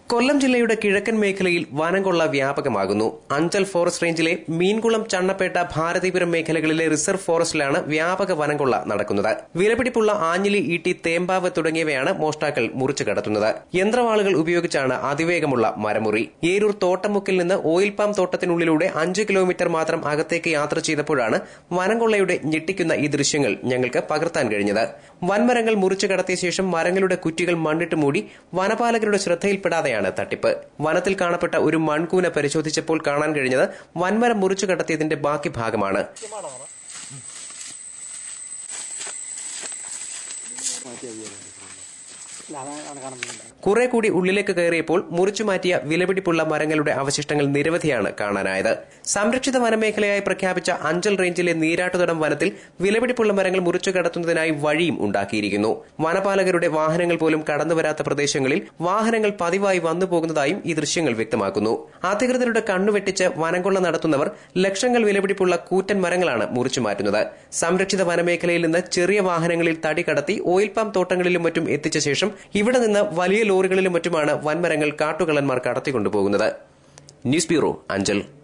കൊല്ലം ജില്ലയുടെ കിഴക്കൻ മേഖലയിൽ വനംകൊള്ള വ്യാപകമാകുന്നു അഞ്ചൽ ഫോറസ്റ്റ് റേഞ്ചിലെ മീൻകുളം ചണ്ണപ്പേട്ട ഭാരതീപുരം മേഖലകളിലെ റിസർവ് ഫോറസ്റ്റിലാണ് വ്യാപക വനംകൊള്ള നടക്കുന്നത് വിലപിടിപ്പുള്ള ആഞ്ഞിലി ഈട്ടി തേമ്പാവ് തുടങ്ങിയവയാണ് മോഷ്ടാക്കൾ മുറിച്ചു കടത്തുന്നത് യന്ത്രവാളുകൾ ഉപയോഗിച്ചാണ് അതിവേഗമുള്ള മരമുറി ഏരൂർ തോട്ടമുക്കിൽ നിന്ന് ഓയിൽ പാം തോട്ടത്തിനുള്ളിലൂടെ അഞ്ച് കിലോമീറ്റർ മാത്രം അകത്തേക്ക് യാത്ര ചെയ്തപ്പോഴാണ് വനംകൊള്ളയുടെ ഞെട്ടിക്കുന്ന ഈ ദൃശ്യങ്ങൾ ഞങ്ങൾക്ക് പകർത്താൻ കഴിഞ്ഞത് വൻമരങ്ങൾ മുറിച്ചു കടത്തിയ ശേഷം മരങ്ങളുടെ കുറ്റികൾ മണ്ണിട്ട് മൂടി വനപാലകരുടെ ശ്രദ്ധയിൽപ്പെടാതെയാണ് തട്ടിപ്പ് വനത്തിൽ കാണപ്പെട്ട ഒരു മൺകൂന പരിശോധിച്ചപ്പോൾ കാണാൻ കഴിഞ്ഞത് വൻമരം മുറിച്ചു കടത്തിയതിന്റെ ബാക്കി ഭാഗമാണ് കുറെ കൂടി ഉള്ളിലേക്ക് കയറിയപ്പോൾ മുറിച്ചു മാറ്റിയ വിലപിടിപ്പുള്ള മരങ്ങളുടെ അവശിഷ്ടങ്ങൾ നിരവധിയാണ് കാണാനായത് സംരക്ഷിത വനമേഖലയായി പ്രഖ്യാപിച്ച അഞ്ചൽ റേഞ്ചിലെ നീരാട്ടുതടം വനത്തിൽ വിലപിടിപ്പുള്ള മരങ്ങൾ മുറിച്ചു കടത്തുന്നതിനായി വഴിയും ഉണ്ടാക്കിയിരിക്കുന്നു വനപാലകരുടെ വാഹനങ്ങൾ പോലും കടന്നുവരാത്ത പ്രദേശങ്ങളിൽ വാഹനങ്ങൾ പതിവായി വന്നു പോകുന്നതായും ഈ ദൃശ്യങ്ങൾ വ്യക്തമാക്കുന്നു അധികൃതരുടെ കണ്ണുവെട്ടിച്ച് വനംകൊള്ള നടത്തുന്നവർ ലക്ഷങ്ങൾ വിലപിടിപ്പുള്ള കൂറ്റൻ മരങ്ങളാണ് മുറിച്ചു മാറ്റുന്നത് സംരക്ഷിത വനമേഖലയിൽ നിന്ന് ചെറിയ വാഹനങ്ങളിൽ തടി കടത്തി ഓയിൽ പാം തോട്ടങ്ങളിലും മറ്റും എത്തിച്ച ശേഷം ഇവിടെ നിന്ന് വലിയ ലോറികളിലും മറ്റുമാണ് വൻമരങ്ങൾ കാട്ടുകള്ളന്മാർ കടത്തിക്കൊണ്ടുപോകുന്നത് ന്യൂസ് ബ്യൂറോ അഞ്ചൽ